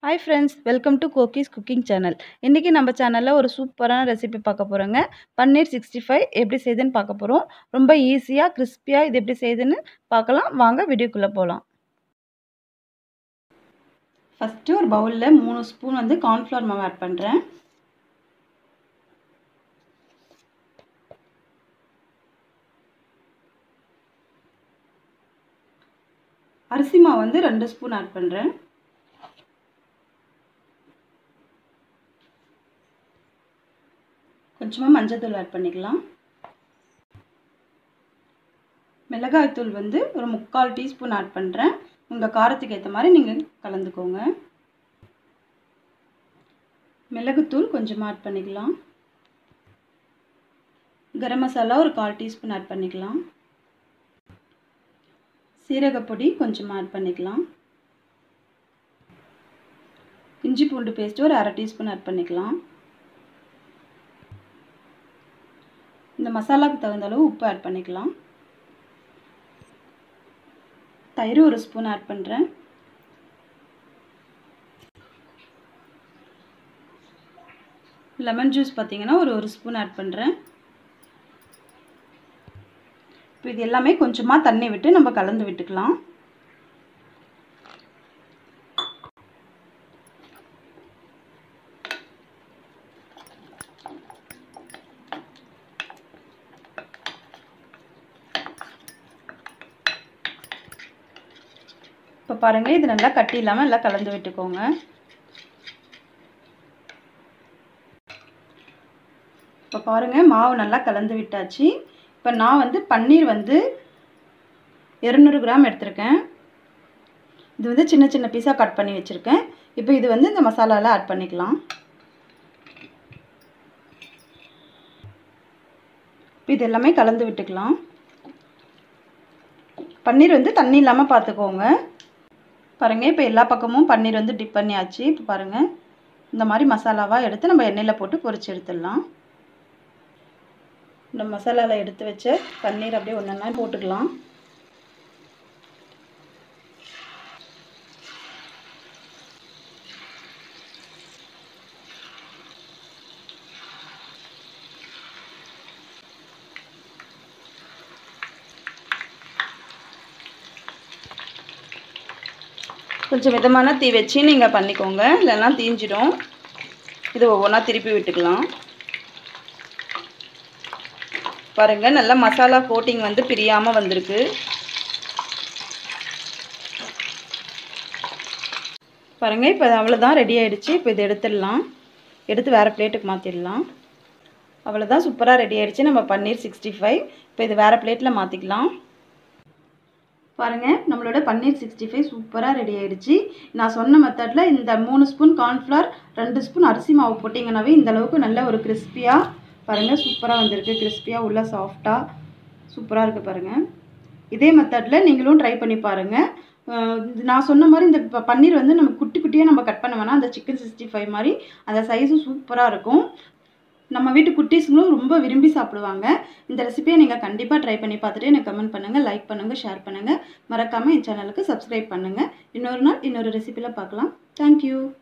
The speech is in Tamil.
ஹாய் ஃப்ரெண்ட்ஸ் வெல்கம் டு கோகிஸ் குக்கிங் சேனல் இன்றைக்கி நம்ம சேனலில் ஒரு சூப்பரான ரெசிபி பார்க்க போகிறோங்க பன்னீர் சிக்ஸ்டி ஃபைவ் எப்படி செய்யுதுன்னு பார்க்க போகிறோம் ரொம்ப ஈஸியாக கிறிஸ்பியாக இது எப்படி செய்யுதுன்னு பார்க்கலாம் வாங்க வீடியோக்குள்ளே போகலாம் ஃபஸ்ட்டு ஒரு பவுலில் மூணு ஸ்பூன் வந்து கார்ன்ஃப்ளவர் மாவு ஆட் பண்ணுறேன் அரிசி மாவு வந்து ரெண்டு ஸ்பூன் ஆட் பண்ணுறேன் கொஞ்சமாக மஞ்சள்தூள் ஆட் பண்ணிக்கலாம் மிளகாய்த்தூள் வந்து ஒரு முக்கால் டீஸ்பூன் ஆட் பண்ணுறேன் உங்கள் காரத்துக்கு ஏற்ற மாதிரி நீங்கள் கலந்துக்கோங்க மிளகுத்தூள் கொஞ்சமாக ஆட் பண்ணிக்கலாம் கரம் மசாலா ஒரு கால் டீஸ்பூன் ஆட் பண்ணிக்கலாம் சீரகப்பொடி கொஞ்சமாக ஆட் பண்ணிக்கலாம் இஞ்சி பூண்டு பேஸ்ட்டு ஒரு அரை டீஸ்பூன் ஆட் பண்ணிக்கலாம் இந்த மசாலாவுக்கு தகுந்த அளவு உப்பு ஆட் பண்ணிக்கலாம் தயிர் ஒரு ஸ்பூன் ஆட் பண்ணுறேன் லெமன் ஜூஸ் பார்த்தீங்கன்னா ஒரு ஒரு ஸ்பூன் ஆட் பண்ணுறேன் இப்போ இது எல்லாமே கொஞ்சமாக தண்ணி விட்டு நம்ம கலந்து விட்டுக்கலாம் இப்போ பாருங்கள் இது நல்லா கட்டி இல்லாமல் எல்லாம் கலந்து விட்டுக்கோங்க இப்போ பாருங்கள் மாவு நல்லா கலந்து விட்டாச்சு இப்போ நான் வந்து பன்னீர் வந்து இரநூறு கிராம் எடுத்திருக்கேன் இது வந்து சின்ன சின்ன பீஸாக கட் பண்ணி வச்சுருக்கேன் இப்போ இது வந்து இந்த மசாலாவில் ஆட் பண்ணிக்கலாம் இப்போ இது எல்லாமே கலந்து விட்டுக்கலாம் பன்னீர் வந்து தண்ணி இல்லாமல் பார்த்துக்கோங்க பாருங்கள் இப்போ எல்லா பக்கமும் பன்னீர் வந்து டிப் பண்ணியாச்சு இப்போ பாருங்கள் இந்த மாதிரி மசாலாவாக எடுத்து நம்ம எண்ணெயில் போட்டு பொரிச்சு எடுத்துடலாம் இந்த மசாலாவில் எடுத்து வச்ச பன்னீர் அப்படியே ஒன்றா போட்டுக்கலாம் கொஞ்சம் மிதமான தீ வச்சு நீங்கள் பண்ணிக்கோங்க இல்லைன்னா தீஞ்சிடும் இது ஒவ்வொன்றா திருப்பி விட்டுக்கலாம் பாருங்கள் நல்லா மசாலா கோட்டிங் வந்து பிரியாமல் வந்திருக்கு பாருங்கள் இப்போ அவ்வளோதான் ரெடி ஆகிடுச்சு இப்போ இது எடுத்துடலாம் எடுத்து வேறு பிளேட்டுக்கு மாற்றிடலாம் அவ்வளோதான் சூப்பராக ரெடி ஆகிடுச்சு நம்ம பன்னீர் சிக்ஸ்டி ஃபைவ் இப்போ இது வேறு பிளேட்டில் மாற்றிக்கலாம் பாருங்கள் நம்மளோட பன்னீர் சிக்ஸ்டி ஃபைவ் சூப்பராக ரெடி ஆகிடுச்சு நான் சொன்ன மெத்தடில் இந்த மூணு ஸ்பூன் கார்ன்ஃப்ளவர் ரெண்டு ஸ்பூன் அரிசி மாவு போட்டிங்கன்னாவே இந்த அளவுக்கு நல்ல ஒரு கிறிஸ்பியாக பாருங்கள் சூப்பராக வந்திருக்கு கிறிஸ்பியாக உள்ள சாஃப்டாக சூப்பராக இருக்குது பாருங்கள் இதே மெத்தடில் நீங்களும் ட்ரை பண்ணி பாருங்கள் நான் சொன்ன மாதிரி இந்த பன்னீர் வந்து நம்ம குட்டி குட்டியாக நம்ம கட் பண்ண வேணாம் அந்த சிக்கன் சிக்ஸ்டி ஃபைவ் மாதிரி அந்த சைஸும் சூப்பராக இருக்கும் நம்ம வீட்டு குட்டீஸுங்களும் ரொம்ப விரும்பி சாப்பிடுவாங்க இந்த ரெசிபியை நீங்கள் கண்டிப்பாக ட்ரை பண்ணி பார்த்துட்டு எனக்கு கமெண்ட் பண்ணுங்கள் லைக் பண்ணுங்கள் ஷேர் பண்ணுங்கள் மறக்காமல் என் சேனலுக்கு சப்ஸ்கிரைப் பண்ணுங்கள் இன்னொரு நாள் இன்னொரு ரெசிபியில் பார்க்கலாம் தேங்க்யூ